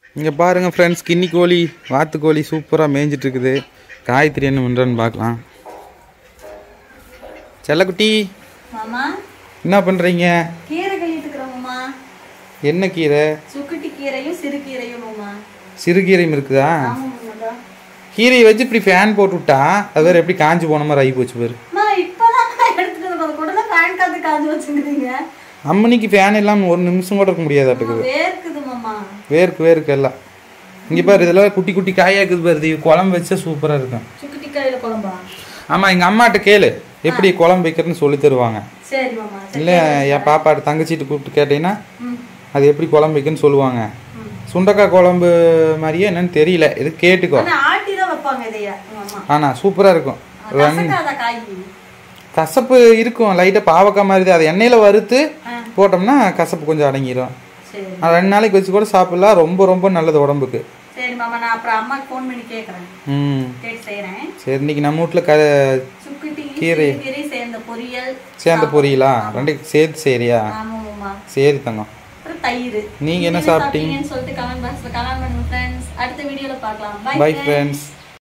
இங்கே பாருங்கள் ஃப்ரெண்ட்ஸ் கின்னி கோழி வாத்து கோழி சூப்பராக மேய்ஞ்சிட்டு இருக்குது காயத்ரி என்ன பண்ணுறான்னு பார்க்கலாம் செல்லக்குட்டி மாமா என்ன பண்ணுறீங்க கீரை கழிட்டு இருக்கிறோம்மா என்ன கீரை சுக்குட்டி கீரையும் சிறு கீரையும் மாமா சிறுகீரையும் இருக்குதா ஆமா மாமா கீரையை வச்சு இப்படி ஃபேன் போட்டு விட்டா அது வேறு எப்படி காஞ்சி போன மாதிரி ஆகி போச்சு பாரு அம்மா இப்பதான் எடுத்துட்டு வந்து அது கூட ஃபேன் காத்து காஞ்சு வச்சுக்கிறீங்க அம்மனிக்கு ஃபேன் இல்லாமல் ஒரு நிமிஷம் கூட இருக்க முடியாதாட்டுக்குது வேர்க்குது மாமா வேர்க்கு வேர்க்கு எல்லாம் இங்கே பாரு இதெல்லாம் குட்டி குட்டி காயாக இருக்குது பாரு இது குழம்பு வச்சா சூப்பராக இருக்கும் சுக்குட்டி கீரையில குழம்பா ஆமாம் எங்கள் அம்மாட்ட கேளு எப்படி குழம்பு வைக்கிறதுன்னு சொல்லி தருவாங்க சரி மாமா சரி இல்லை என் பாப்பாட்ட தங்கச்சிட்டு கூப்பிட்டு கேட்டீங்கன்னா ம் அது எப்படி குழம்பு வைக்கன்னு சொல்லுவாங்க ம். சுண்டக்காய் குழம்பு மாதிரியே என்னன்னு தெரியல இது கேட்டுக்கோ ஆனா ஆட்டி தான் வைப்பாங்க இதைய மாமா ஆனால் சூப்பராக இருக்கும் கசக்காத காய் கசப்பு இருக்கும் லைட்டாக பாவக்காய் மாதிரி தான் அது எண்ணெயில் வறுத்து ஆ. போட்டோம்னா கசப்பு கொஞ்சம் அடங்கிடும் சரி அது ரெண்டு நாளைக்கு வச்சு கூட சாப்பிடலாம் ரொம்ப ரொம்ப நல்லது உடம்புக்கு சரி மாமா நான் அப்புறம் அம்மாக்கு ஃபோன் பண்ணி கேட்குறேன் ம் கேட்டு செய்கிறேன் சரி இன்னைக்கு நம்ம வீட்டில் க சுக்குட்டி கீரை. கீரை சேர்ந்த பொரியல் சேர்ந்த பொரியலா ரெண்டு சேர்த்து சரியா ஆமா மாமா சரி தங்கம் அப்புறம் தயிர் நீங்க என்ன சாப்பிட்டீங்க? சாப்பிட்டீங்கன்னு சொல்லிட்டு கமெண்ட் பாக்ஸ்ல கமெண்ட் பண்ணுங்க ஃப்ரெண்ட்ஸ் அடுத்த வீடியோல பார்க்கலாம் பை ஃப்ரெண்ட்ஸ்